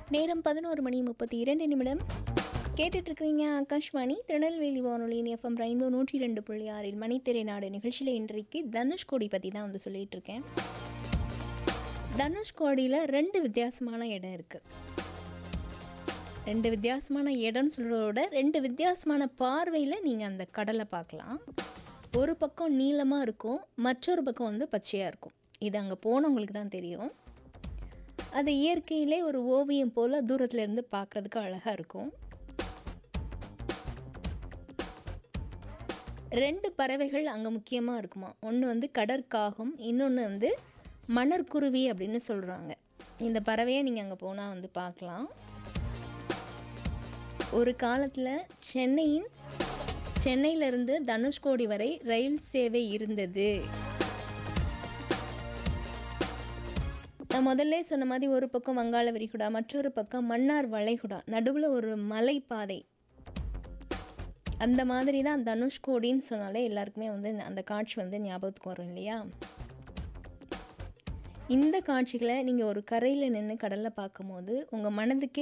நேரம் பதினோரு மணி முப்பத்தி இரண்டு நிமிடம் கேட்டுட்டு இருக்கிறீங்க ஆகாஷ்வாணி திருநெல்வேலி வானொலியின் எஃப்எம் ரெயின்போ நூற்றி ரெண்டு புள்ளி ஆறில் மணித்திரை நாடு நிகழ்ச்சியில் இன்றைக்கு தனுஷ்கோடி பற்றி தான் வந்து சொல்லிட்டு இருக்கேன் தனுஷ்கோடியில் ரெண்டு வித்தியாசமான இடம் இருக்குது ரெண்டு வித்தியாசமான இடம்னு சொல்கிறத விட ரெண்டு வித்தியாசமான பார்வையில் நீங்கள் அந்த கடலை பார்க்கலாம் ஒரு பக்கம் நீளமாக இருக்கும் மற்றொரு பக்கம் வந்து பச்சையாக இருக்கும் இது அங்கே போனவங்களுக்கு தான் தெரியும் அது இயற்கையிலே ஒரு ஓவியம் போல் தூரத்துல இருந்து பார்க்குறதுக்கு அழகாக இருக்கும் ரெண்டு பறவைகள் அங்கே முக்கியமாக இருக்குமா ஒன்று வந்து கடற்காகம் இன்னொன்று வந்து மணற்குருவி அப்படின்னு சொல்கிறாங்க இந்த பறவையை நீங்கள் அங்கே போனால் வந்து பார்க்கலாம் ஒரு காலத்தில் சென்னையின் சென்னையிலிருந்து தனுஷ்கோடி வரை ரயில் சேவை இருந்தது நான் முதல்ல சொன்ன மாதிரி ஒரு பக்கம் வங்காள விரிகுடா மற்றொரு பக்கம் மன்னார் வளைகுடா நடுவில் ஒரு மலைப்பாதை அந்த மாதிரி தான் தனுஷ்கோடின்னு சொன்னாலே எல்லாருக்குமே வந்து அந்த காட்சி வந்து ஞாபகத்துக்கு வரும் இல்லையா இந்த காட்சிகளை நீங்கள் ஒரு கரையில் நின்று கடலில் பார்க்கும்போது உங்கள் மனதுக்கே